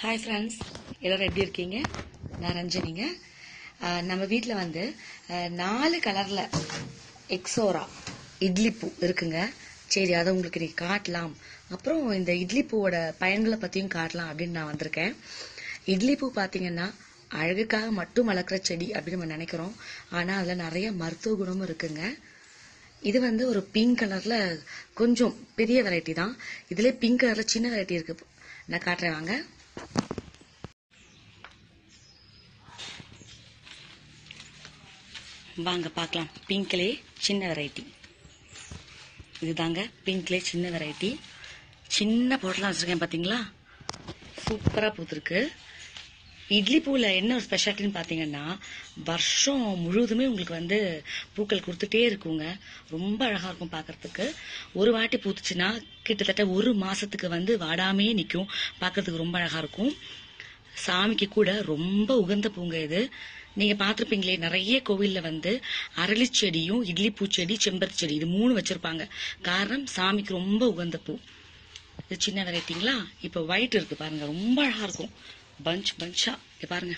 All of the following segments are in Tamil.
ஹாய் ஃப்ரெண்ட்ஸ் எல்லாரும் எப்படி இருக்கீங்க நான் ரஞ்சனிங்க அஹ் நம்ம வீட்டில் வந்து அஹ், நாலு கலரில் எக்ஸோரா இட்லி பூ இருக்குங்க சரி அதை உங்களுக்கு நீ காட்டலாம் அப்புறம் இந்த இட்லி பூவோட பயன்களை பற்றியும் காட்டலாம் அப்படின்னு நான் வந்திருக்கேன் இட்லி பூ பார்த்தீங்கன்னா அழகுக்காக மட்டும் வளர்க்குற செடி அப்படின்னு நம்ம நினைக்கிறோம் ஆனால் அதில் நிறைய மருத்துவ குணமும் இருக்குங்க இது வந்து ஒரு பிங்க் கலர்ல கொஞ்சம் பெரிய வெரைட்டி தான் இதுல பிங்க் கலர்ல சின்ன வெரைட்டி இருக்கு நான் காட்டுறேன் வாங்க வாங்க பார்க்கலாம் பிங்க்லே சின்ன வெரைட்டி இதுதாங்க பிங்க்லே சின்ன வெரைட்டி சின்ன பொருட்லாம் வச்சிருக்கேன் பாத்தீங்களா சூப்பரா பூத்திருக்கு இட்லி பூவில் என்ன ஒரு ஸ்பெஷாலிட்டின்னு பார்த்தீங்கன்னா வருஷம் முழுவதுமே உங்களுக்கு வந்து பூக்கள் கொடுத்துட்டே இருக்குங்க ரொம்ப அழகாக இருக்கும் பார்க்கறதுக்கு ஒரு வாட்டி பூத்துச்சுன்னா கிட்டத்தட்ட ஒரு மாசத்துக்கு வந்து வாடாமையே நிற்கும் பார்க்கறதுக்கு ரொம்ப அழகாக இருக்கும் சாமிக்கு கூட ரொம்ப உகந்த பூங்க இது நீங்க பார்த்திருப்பீங்களே நிறைய கோவில்ல வந்து அரளி செடியும் இட்லி பூச்செடி செம்பருத்தி செடி இது மூணு வச்சிருப்பாங்க காரணம் சாமிக்கு ரொம்ப உகந்த பூ இது சின்ன வெரைட்டிங்களா இப்போ ஒயிட் இருக்கு பாருங்க ரொம்ப அழகா இருக்கும் பஞ்ச் பஞ்சா இங்க பாருங்க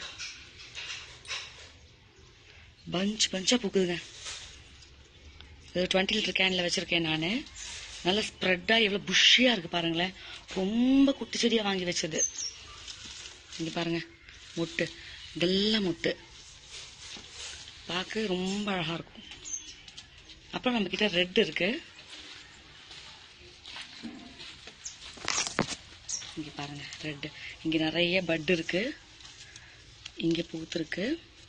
பஞ்ச் பஞ்சா பூக்குதுங்க இது டுவெண்ட்டி லிட்டர் கேன்ல வச்சிருக்கேன் நான் நல்லா ஸ்ப்ரெட்டா எவ்வளவு புஷ்ஷியா இருக்கு பாருங்களேன் ரொம்ப குட்டி செடியா வாங்கி வச்சது இங்க பாருங்க மொட்டு இதெல்லாம் மொட்டு பார்க்க ரொம்ப அழகா இருக்கும் அப்புறம் நம்ம கிட்ட ரெட் இருக்கு இங்க பாருங்க ரெட் இங்க நிறைய பட் இருக்கு இங்க பூத்திருக்கு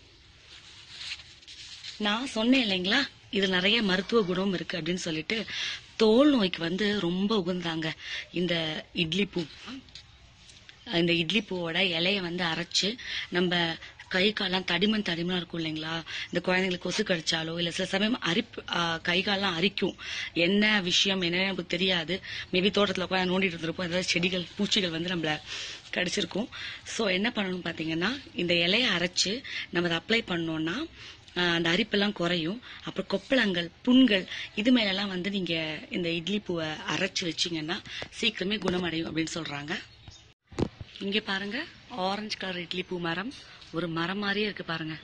நான் சொன்னேன் இல்லைங்களா இது நிறைய மருத்துவ குணம் இருக்கு அப்படின்னு சொல்லிட்டு தோல் நோய்க்கு வந்து ரொம்ப உகந்தாங்க இந்த இட்லி பூ இந்த இட்லி பூவோட இலைய வந்து அரைச்சு நம்ம கை கால்லாம் தடிமன் தடிமனா இருக்கும் இல்லைங்களா இந்த குழந்தைங்களுக்கு கொசு கடிச்சாலோ இல்ல சில சமயம் அரிப்பு ஆ, கை கால்லாம் அரிக்கும் என்ன விஷயம் என்னன்னு நமக்கு தெரியாது மேபி தோட்டத்துல உட்காந்து நோண்டிட்டு இருந்திருப்போம் ஏதாவது செடிகள் பூச்சிகள் வந்து நம்மள கடிச்சிருக்கும் சோ என்ன பண்ணணும் பாத்தீங்கன்னா இந்த இலைய அரைச்சு நம்ம அதை அப்ளை பண்ணோம்னா ஆ, அந்த அரிப்பெல்லாம் குறையும் அப்புறம் கொப்பளங்கள் புண்கள் இது மேலெல்லாம் வந்து நீங்க இந்த இட்லி பூவை அரைச்சு வச்சீங்கன்னா சீக்கிரமே குணமடையும் அப்படின்னு சொல்றாங்க இங்க பாருங்க ஆரஞ்சு கலர் இட்லி பூ மரம் ஒரு மரம் மாதிரியே இருக்கு பாருங்க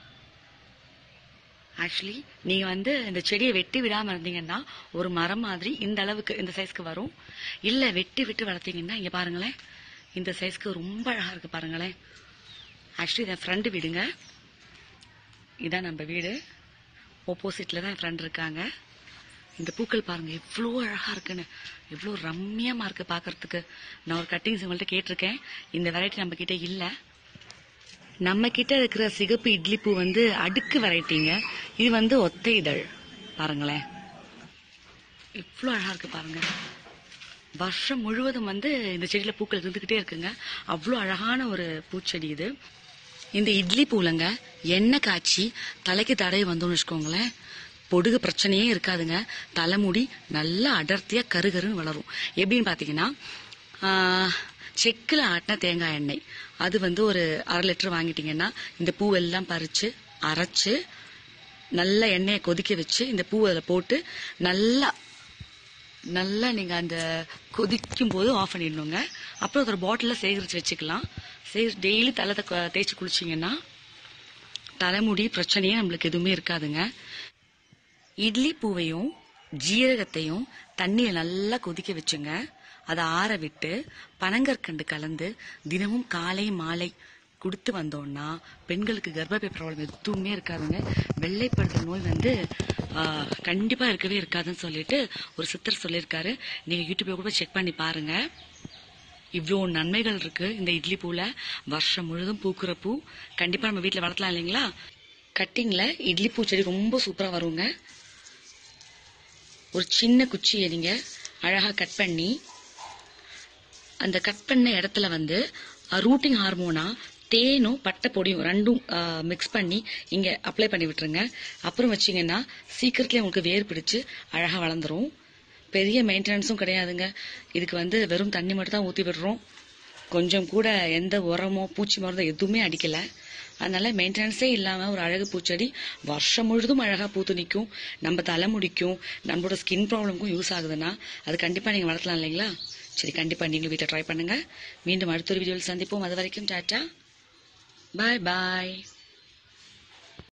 ஆக்சுவலி நீங்க வந்து இந்த செடியை வெட்டி விடாம இருந்தீங்கன்னா ஒரு மரம் மாதிரி இந்த அளவுக்கு இந்த சைஸ்க்கு வரும் இல்ல வெட்டி விட்டு வளர்த்தீங்கன்னா இங்க பாருங்களேன் இந்த சைஸ்க்கு ரொம்ப அழகா இருக்கு பாருங்களேன் ஆக்சுவலி இதை ஃப்ரெண்டு வீடுங்க இதான் நம்ம வீடு ஆப்போசிட்ல தான் என் ஃப்ரெண்ட் இருக்காங்க இந்த பூக்கள் பாருங்க எவ்வளோ அழகா இருக்குன்னு எவ்வளோ ரம்மியமா இருக்கு பார்க்கிறதுக்கு நான் ஒரு கட்டிங்ஸ் உங்கள்ட்ட கேட்டிருக்கேன் இந்த வெரைட்டி நம்ம கிட்ட இல்ல நம்ம கிட்ட இருக்கிற சிகப்பு இட்லி பூ வந்து அடுக்கு வெரைட்டிங்க இது வந்து ஒத்தை இதழ் பாருங்களேன் எவ்வளோ அழகா இருக்கு பாருங்க வருஷம் முழுவதும் வந்து இந்த செடியில பூக்கள் இருந்துகிட்டே இருக்குங்க அவ்வளோ அழகான ஒரு பூச்செடி இது இந்த இட்லி பூலங்க எண்ணெய் காய்ச்சி தலைக்கு தடவை வந்தோம்னு வச்சுக்கோங்களேன் பொடுகு பிரச்சனையே இருக்காதுங்க தலைமுடி நல்லா அடர்த்தியா கருகருன்னு வளரும் எப்படின்னு பாத்தீங்கன்னா ஆஹ், செக்குல ஆட்டின தேங்காய் எண்ணெய் அது வந்து ஒரு அரை லிட்டர் வாங்கிட்டீங்கன்னா இந்த பூவெல்லாம் பறிச்சு அரைச்சு நல்ல எண்ணெயை கொதிக்க வச்சு இந்த பூவை அதில் போட்டு நல்லா நல்லா நீங்க அந்த கொதிக்கும் போது ஆஃப் பண்ணிடணுங்க அப்புறம் ஒரு பாட்டில்ல சேகரிச்சு வச்சுக்கலாம் சேகரிச்சு டெய்லி தலை த- தேய்ச்சி குளிச்சீங்கன்னா தலைமுடி பிரச்சனையே நம்மளுக்கு எதுவுமே இருக்காதுங்க இட்லி பூவையும் ஜீரகத்தையும் தண்ணியை நல்லா கொதிக்க வச்சுங்க அதை ஆற விட்டு பனங்கற்கண்டு கலந்து தினமும் காலை மாலை கொடுத்து வந்தோம்னா பெண்களுக்கு கர்ப்பப்பை ப்ராப்ளம் எதுவுமே இருக்காதுங்க வெள்ளைப்படுத்த நோய் வந்து ஆ, கண்டிப்பா இருக்கவே இருக்காதுன்னு சொல்லிட்டு ஒரு சித்தர் சொல்லியிருக்காரு நீங்க யூடியூப்ல கூட செக் பண்ணி பாருங்க இவ்வளோ நன்மைகள் இருக்கு இந்த இட்லி பூல வருஷம் முழுதும் பூக்குற பூ கண்டிப்பா நம்ம வீட்ல வளர்த்தலாம் இல்லைங்களா கட்டிங்ல இட்லி பூ செடி ரொம்ப சூப்பரா வருங்க ஒரு சின்ன குச்சியை நீங்க அழகா கட் பண்ணி அந்த கட் பண்ண இடத்துல வந்து ரூட்டிங் ஹார்மோனா தேனும் பட்டை பொடியும் ரெண்டும் மிக்ஸ் பண்ணி இங்க அப்ளை பண்ணி விட்டுருங்க அப்புறம் வச்சீங்கன்னா சீக்கிரத்துல உங்களுக்கு வேர் பிடிச்சு அழகா வளர்ந்துரும் பெரிய மெயின்டெனன்ஸும் கிடையாதுங்க இதுக்கு வந்து வெறும் தண்ணி மட்டும் தான் ஊத்தி விடுறோம் கொஞ்சம் கூட எந்த உரமோ பூச்சி மருந்தோ எதுவுமே அடிக்கல அதனால மெயின்டெனன்ஸே இல்லாம ஒரு அழகு பூச்செடி வருஷம் முழுதும் அழகா பூத்து நிற்கும் நம்ம தலைமுடிக்கும் நம்மளோட ஸ்கின் ப்ராப்ளம்க்கும் யூஸ் ஆகுதுன்னா அது கண்டிப்பா நீங்க வளர்த்தலாம் இல்லைங்களா சரி கண்டிப்பா நீங்களும் வீட்டில் ட்ரை பண்ணுங்க மீண்டும் அடுத்த ஒரு வீடியோவில் சந்திப்போம் அது வரைக்கும் டாட்டா பாய் பாய்